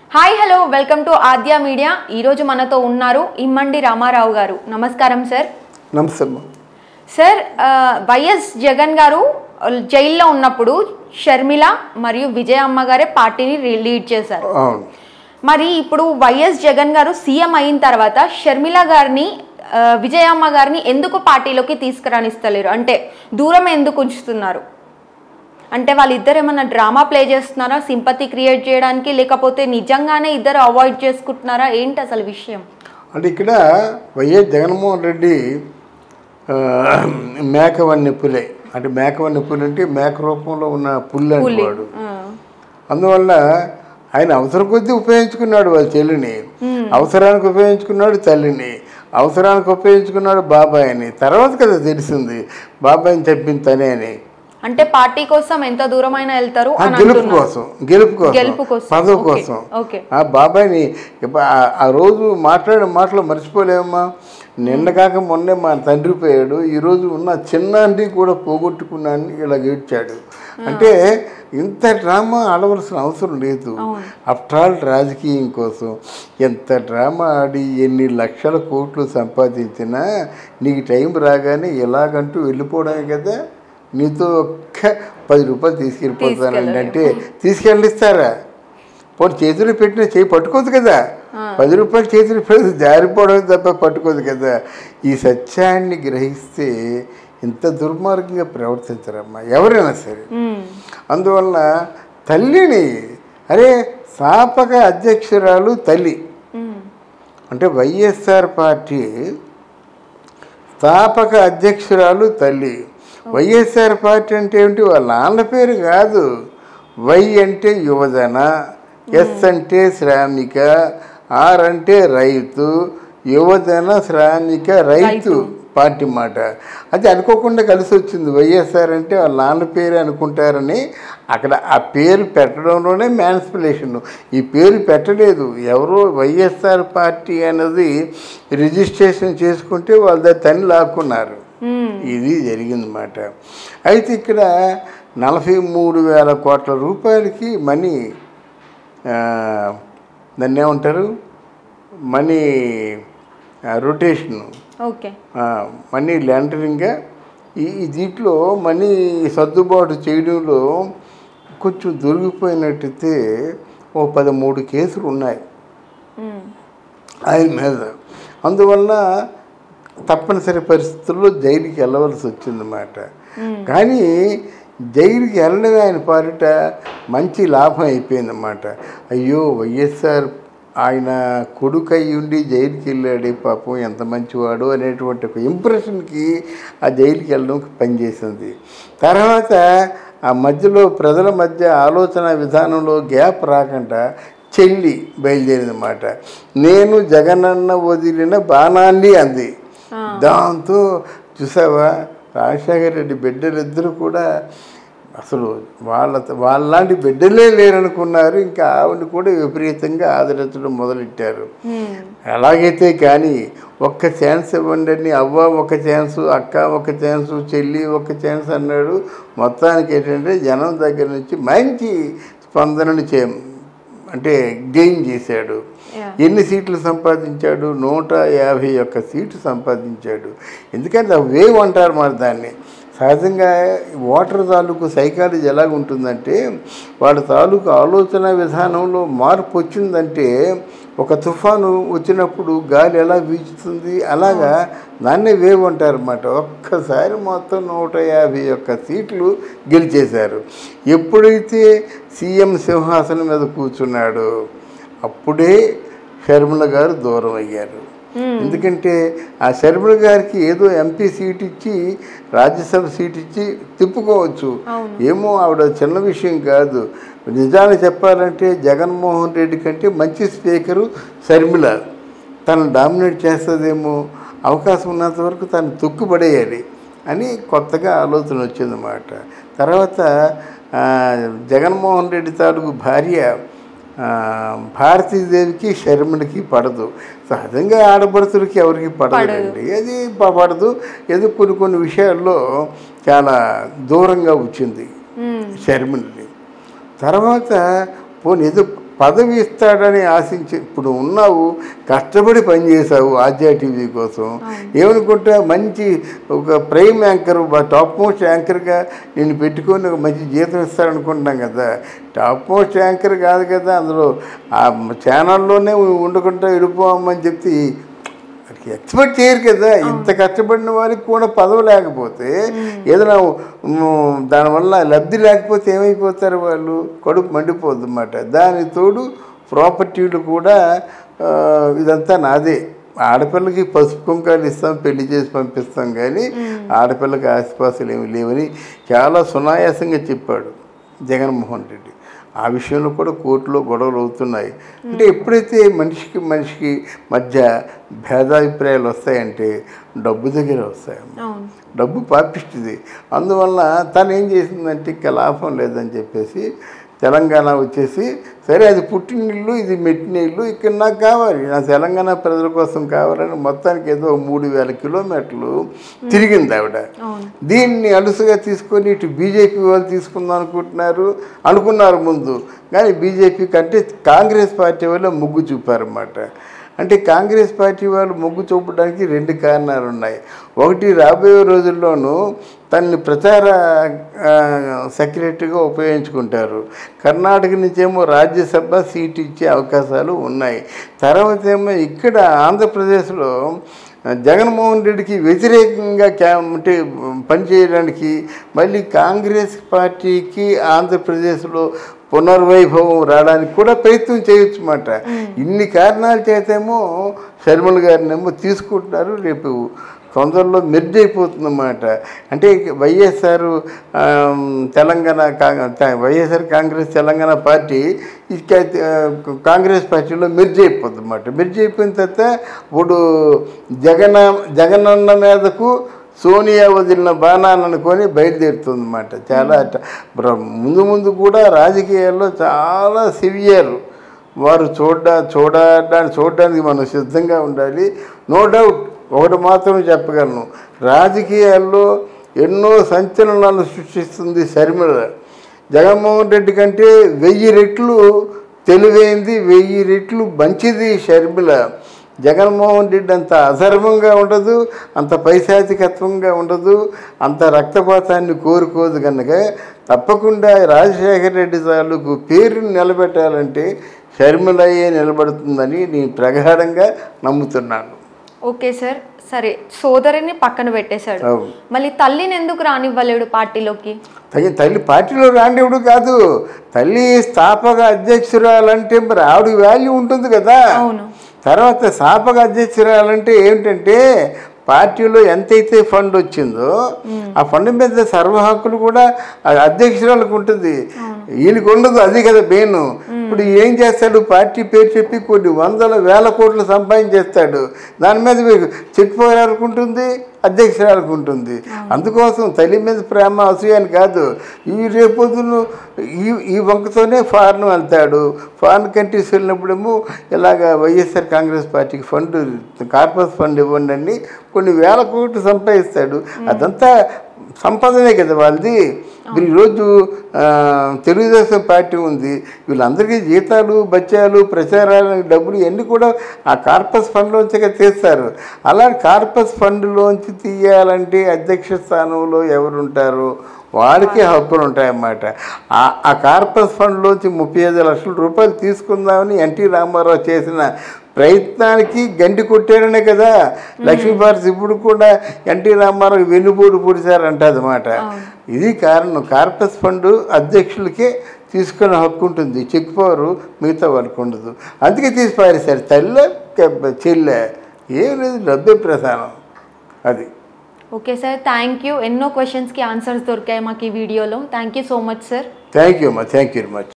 Hi hello welcome to Aadya media ఈరోజు మనతో ఉన్నారు ఇమ్మండి రామారావు గారు నమస్కారం సార్ నమస్తే అమ్మా సార్ ఆ, వైఎస్ జగన్ గారు జైల్లో ఉన్నప్పుడు షర్మిల మరియు విజయమ్మ గారే పార్టీని రి- లీడ్ చేశారు అవును మరి ఇప్పుడు వైఎస్ జగన్ గారు సీఎం అయిన తర్వాత షర్మిల గారిని ఆ, విజయమ్మ గారిని ఎందుకు పార్టీలోకి తీసుకురానిస్తలేరు అంటే దూరం ఎందుకు ఉంచుతున్నారు అంటే వాళ్ళిద్దరు ఏమన్నా డ్రామా ప్లే చేస్తున్నారా సింపతి క్రియేట్ చేయడానికి లేకపోతే నిజంగానే ఇద్దరు అవాయిడ్ చేసుకుంటున్నారా ఏంటి అసలు విషయం అంటే ఇక్కడ వైఎస్ జగన్మోహన్ రెడ్డి ఆ, మేకవన్నీ పులే అంటే మేకవన్నీ పులి అంటే మేక రూపంలో ఉన్న పుల్లి అనేవాడు ఆ, అందువల్ల ఆయన అవసరం కొద్దీ ఉపయోగించుకున్నాడు వాళ్ళ చెల్లిని అవసరానికి ఉపయోగించుకున్నాడు తల్లిని అవసరానికి ఉపయోగించుకున్నాడు బాబాయిని తర్వాత కదా తెలిసింది బాబాయిని చెప్పింది తనే అని అంటే పార్టీ కోసం ఎంత దూరమైనా వెళ్తారు ఆ అని గెలుపు అంటున్నారు కోసం గెలుపు గెలుపు కోసం కోసం. పదవి ఓకే, కోసం ఓకే. ఆ బాబాయ్ని ఇప్ప- ఆ- ఆ రోజు మాట్లాడిన మాటలు మర్చిపోలేమమ్మా నిన్న కాక మొన్నే మా తండ్రి పోయాడు ఈరోజు ఉన్న చిన్నాన్ని కూడా పోగొట్టుకున్నాను ఇలా ఏడ్చాడు అంటే ఇంత డ్రామా ఆడవలసిన అవసరం లేదు ఆఫ్టర్ ఆల్ రాజకీయం కోసం ఎంత డ్రామా ఆడి ఎన్ని లక్షల కోట్లు సంపాదించినా నీకు టైం రాగానే ఎలాగంటూ వెళ్ళిపోవడమే కదా నీతో ఒక్క పది రూపాయలు తీసుకెళ్ళిపోతానండి అంటే తీసుకెళ్ళిస్తారా పోనీ చేతిలో పెట్టిన చేయి పట్టుకోదు కదా పది రూపాయలు చేతిలో పెడితే జారిపోవడం తప్ప పట్టుకోదు కదా ఈ సత్యాన్ని గ్రహిస్తే ఇంత దుర్మార్గంగా ప్రవర్తించరమ్మా ఎవరైనా సరే ఉమ్, అందువల్ల తల్లిని అరే స్థాపక అధ్యక్షురాలు తల్లి ఉమ్, అంటే వైఎస్ఆర్ పార్టీ స్థాపక అధ్యక్షురాలు తల్లి వైఎస్ఆర్ పార్టీ అంటే ఏమిటి వాళ్ళ నాన్న పేరు కాదు వై అంటే యువజన ఎస్ అంటే శ్రామిక ఆర్ అంటే రైతు యువజన శ్రామిక రైతు పార్టీ మాట అది అనుకోకుండా కలిసి వచ్చింది వైఎస్ఆర్ అంటే వాళ్ళ నాన్న పేరు అనుకుంటారని అక్కడ ఆ పేరు పెట్టడంలోనే మ్యాన్స్పిలేషన్ ఈ పేరు పెట్టలేదు ఎవరో వైఎస్ఆర్ పార్టీ అనేది రిజిస్ట్రేషన్ చేసుకుంటే వాళ్ళ దగ్గర తని లాక్కున్నారు ఉమ్, ఇది జరిగిందన్నమాట అయితే ఇక్కడ నలభై మూడు వేల కోట్ల రూపాయలకి మనీ ఆ, దాన్ని ఏమంటారు మనీ రొటేషను ఓకే మనీ లాండరింగ్గా ఈ ఈ దీంట్లో మనీ సర్దుబాటు చేయడంలో కొంచెం దొరికిపోయినట్టయితే ఓ పదమూడు కేసులు ఉన్నాయి ఉమ్, ఆయన మీద అందువల్ల తప్పనిసరి పరిస్థితుల్లో జైలుకి వెళ్ళవలసి వచ్చిందన్నమాట కానీ జైలుకి వెళ్ళడమే ఆయన పాలిట మంచి లాభం అయిపోయిందన్నమాట అయ్యో వైఎస్ఆర్ ఆయన కొడుకు అయి ఉండి జైలుకి వెళ్ళాడు పాపం ఎంత మంచివాడు అనేటువంటి ఒక ఇంప్రెషన్కి ఆ జైలుకి వెళ్ళడం పనిచేసింది తర్వాత ఆ మధ్యలో ప్రజల మధ్య ఆలోచన విధానంలో గ్యాప్ రాకుండా చెల్లి బయలుదేరిందన్నమాట నేను జగనన్న వదిలిన బాణాన్ని అంది దాంతో చూసావా రాజశేఖర రెడ్డి బిడ్డలిద్దరూ కూడా అసలు వాళ్ళ వాళ్ళలాంటి బిడ్డలే లేరనుకున్నారు ఇంకా ఆవిడ కూడా విపరీతంగా ఆదరించడం మొదలెట్టారు ఉమ్, ఎలాగైతే కానీ ఒక్క ఛాన్స్ ఇవ్వండి అని అవ్వ ఒక ఛాన్స్ అక్క ఒక ఛాన్స్ చెల్లి ఒక ఛాన్స్ అన్నాడు మొత్తానికి ఏంటంటే జనం దగ్గర నుంచి మంచి స్పందనని చే అంటే గెయిన్ చేశాడు Yeah. ఎన్ని సీట్లు సంపాదించాడు నూట యాభై ఒక్క సీట్లు సంపాదించాడు ఎందుకంటే ఆ వేవ్ అంటారు మరి దాన్ని సహజంగా ఓటర్ తాలూకు సైకాలజీ ఎలాగ ఉంటుందంటే వాళ్ళ తాలూకు ఆలోచన విధానంలో మార్పు వచ్చిందంటే ఒక తుఫాను వచ్చినప్పుడు గాలి ఎలా వీచుతుంది అలాగా దాన్నే వేవ్ అంటారు అన్నమాట ఒక్కసారి మొత్తం నూట యాభై ఒక్క సీట్లు గెలిచేశారు ఎప్పుడైతే సీఎం సింహాసనం మీద కూర్చున్నాడో అప్పుడే షర్మిల గారు దూరం అయ్యారు ఎందుకంటే ఆ శర్మిల గారికి ఏదో ఎంపీ సీట్ ఇచ్చి రాజ్యసభ సీట్ ఇచ్చి తిప్పుకోవచ్చు ఏమో ఆవిడ చిన్న విషయం కాదు నిజాన్ని చెప్పాలంటే జగన్మోహన్ రెడ్డి కంటే మంచి స్పీకరు శర్మిల తను డామినేట్ చేస్తుందేమో అవకాశం ఉన్నంత వరకు తను తొక్కుపడేయాలి అని కొత్తగా ఆలోచన వచ్చిందన్నమాట తర్వాత ఆ, జగన్మోహన్ రెడ్డి తాలూకు భార్య ఆ, భారతీదేవికి శర్మలకి పడదు సహజంగా ఆడపడుతులకి ఎవరికి పడదండి అది ప- పడదు ఏదో కొన్ని కొన్ని విషయాల్లో చాలా దూరంగా వచ్చింది ఉమ్, శర్మని తర్వాత పోనీ ఏదో పదవి ఇస్తాడని ఆశించి ఇప్పుడు ఉన్నావు కష్టపడి పనిచేసావు ఆద్యా టీవీ కోసం ఏమనుకుంటా మంచి ఒక ప్రైమ్ యాంకర్ టాప్ మోస్ట్ యాంకర్గా నేను పెట్టుకొని ఒక మంచి జీతం ఇస్తాడనుకుంటున్నాం కదా టాప్ మోస్ట్ యాంకర్ కాదు కదా అందులో ఆ ఛానల్లోనే ఉండకుండా వెళ్ళిపోమని చెప్తే ఎక్స్పెక్ట్ చేయరు కదా ఇంత కష్టపడిన వారికి కూడా పదవి లేకపోతే ఏదైనా మ్, దానివల్ల లబ్ధి లేకపోతే ఏమైపోతారు వాళ్ళు కడుపు మండిపోద్ది అన్నమాట దానికి తోడు ప్రాపర్టీలు కూడా ఆ, ఇదంతా నాదే ఆడపిల్లకి పసుపు కుంకాలు ఇస్తాం పెళ్లి చేసి పంపిస్తాం కానీ ఆడపిల్లకి ఆస్తిపాస్తులు ఏమి లేవని చాలా సునాయాసంగా చెప్పాడు జగన్మోహన్ రెడ్డి ఆ విషయంలో కూడా కోర్టులో గొడవలు అవుతున్నాయి అంటే ఎప్పుడైతే మనిషికి మనిషికి మధ్య భేదాభిప్రాయాలు వస్తాయంటే డబ్బు దగ్గర వస్తాయి అవును డబ్బు పాపిస్తుంది అందువల్ల తను ఏం చేసిందంటే ఇంకా లాభం లేదని చెప్పేసి తెలంగాణ వచ్చేసి సరే అది పుట్టినిల్లు ఇది మెట్టినిల్లు ఇక్కడ నాకు కావాలి నా తెలంగాణ ప్రజల కోసం కావాలని మొత్తానికి ఏదో మూడు వేల కిలోమీటర్లు తిరిగింది ఆవిడ అవును దీన్ని అలుసుగా తీసుకొని ఇటు బీజేపీ వాళ్ళు తీసుకుందాం అనుకుంటున్నారు అనుకున్నారు ముందు కానీ బీజేపీ కంటే కాంగ్రెస్ పార్టీ వాళ్ళు మొగ్గు చూపారన్నమాట అంటే కాంగ్రెస్ పార్టీ వాళ్ళు మొగ్గు చూపడానికి రెండు కారణాలు ఉన్నాయి ఒకటి రాబోయే రోజుల్లోనూ తనని ప్రచార ఆ, సెక్రటరీగా ఉపయోగించుకుంటారు కర్ణాటక నుంచేమో రాజ్యసభ సీట్ ఇచ్చే అవకాశాలు ఉన్నాయి తర్వాత ఏమో ఇక్కడ ఆంధ్రప్రదేశ్లో జగన్మోహన్ రెడ్డికి వ్యతిరేకంగా క్యా అంటే పనిచేయడానికి మళ్ళీ కాంగ్రెస్ పార్టీకి ఆంధ్రప్రదేశ్లో పునర్వైభవం రావడానికి కూడా ప్రయత్నం చేయొచ్చు అన్నమాట ఇన్ని కారణాల చేతేమో శర్మల గారినేమో తీసుకుంటున్నారు రేపు తొందరలో మెర్జ్ అయిపోతుందన్నమాట అంటే వైఎస్ఆర్ ఆమ్, తెలంగాణ కా- త- వైఎస్ఆర్ కాంగ్రెస్ తెలంగాణ పార్టీ ఇక ఆ, కాంగ్రెస్ పార్టీలో మెర్జ్ అయిపోతుంది అన్నమాట మెర్జ్ అయిపోయిన తర్వాత ఇప్పుడు జగన్ జగనన్న మీదకు సోనియా వదిలిన బాణాన్ని అనుకొని బయలుదేరుతుంది అన్నమాట చాలా అట- బ్ర- ముందు ముందు కూడా రాజకీయాల్లో చాలా సివియర్ వారు చూడ చూడడానికి చూడడానికి మనం సిద్ధంగా ఉండాలి నో డౌట్ ఒకటి మాత్రం చెప్పగలను రాజకీయాల్లో ఎన్నో సంచలనాలు సృష్టిస్తుంది శర్మిల జగన్మోహన్ రెడ్డి కంటే వెయ్యి రెట్లు తెలివైంది వెయ్యి రెట్లు మంచిది షర్మిల జగన్మోహన్ రెడ్డి అంత అధర్మంగా ఉండదు అంత పైశాచికత్వంగా ఉండదు అంత రక్తపాతాన్ని కోరుకోదు కనుక తప్పకుండా రాజశేఖర రెడ్డి తాలూకు పేరుని నిలబెట్టాలంటే షర్మిలయ్యే నిలబడుతుందని నేను ప్రగాఢంగా నమ్ముతున్నాను ఓకే సార్ సరే సోదరిని పక్కన పెట్టేశాడు అవును. మళ్ళీ తల్లిని ఎందుకు రానివ్వలేడు పార్టీలోకి తల్లి తల్లి పార్టీలో రాండేవుడు కాదు తల్లి స్థాపక అధ్యక్షురాలంటే మరి ఆవిడ వాల్యూ ఉంటుంది కదా అవును తర్వాత స్థాపక అధ్యక్షురాలంటే ఏంటంటే పార్టీలో ఎంతైతే ఫండ్ వచ్చిందో ఆ ఫండ్ మీద సర్వ హక్కులు కూడా ఆ అధ్యక్షురాలకు ఉంటుంది ఈయనకు ఉండదు అది కదా మెయిన్ ఇప్పుడు ఏం చేస్తాడు పార్టీ పేరు చెప్పి కొన్ని వందల వేల కోట్లు సంపాదించేస్తాడు దాని మీద మీకు చెక్ పోయాలకు ఉంటుంది అధ్యక్షురాలకు ఉంటుంది అందుకోసం తల్లి మీద ప్రేమ అసూయని కాదు ఈ రేపొద్దును ఈ ఈ వంకతోనే ఫారెన్ వెళ్తాడు ఫారెన్ కంట్రీస్ వెళ్ళినప్పుడేమో ఇలాగ వైఎస్ఆర్ కాంగ్రెస్ పార్టీకి ఫండ్ కార్పొరేట్ ఫండ్ ఇవ్వండి అని కొన్ని వేల కోట్లు సంపాదిస్తాడు అదంతా సంపాదనే కదా వాళ్ళది ఇప్పుడు ఈరోజు ఆ, తెలుగుదేశం పార్టీ ఉంది వీళ్ళందరికీ జీతాలు బత్యాలు ప్రచారాలు డబ్బులు ఇవన్నీ కూడా ఆ కార్పస్ ఫండ్లోంచి తీస్తారు అలాంటి కార్పస్ ఫండ్లోంచి తీయాలంటే అధ్యక్ష స్థానంలో ఎవరుంటారో వాడికి హక్కులు ఉంటాయన్నమాట ఆ ఆ కార్పస్ ఫండ్లోంచి ముప్పై ఐదు లక్షల రూపాయలు తీసుకుందామని ఎన్టీ రామారావు చేసిన ప్రయత్నానికి గండి కొట్టారనే కదా లక్ష్మీభారతి ఇప్పుడు కూడా ఎన్టీ రామారావు వెన్నుపోటు పొడిచారంటదన్నమాట ఇది కారణం కార్పస్ ఫండ్ అధ్యక్షులకే తీసుకునే హక్కు ఉంటుంది చెక్ పవర్ మిగతా వాళ్ళకు ఉండదు అందుకే తీసి పారేశారు తల్లి చెల్లె ఏం లేదు డబ్బే ప్రధానం అది ఓకే సార్ థ్యాంక్ యూ ఎన్నో క్వశ్చన్స్కి ఆన్సర్స్ దొరికాయి మాకు ఈ వీడియోలో thank you so much sir thank you అమ్మా థ్యాంక్ యూ వెరీ మచ్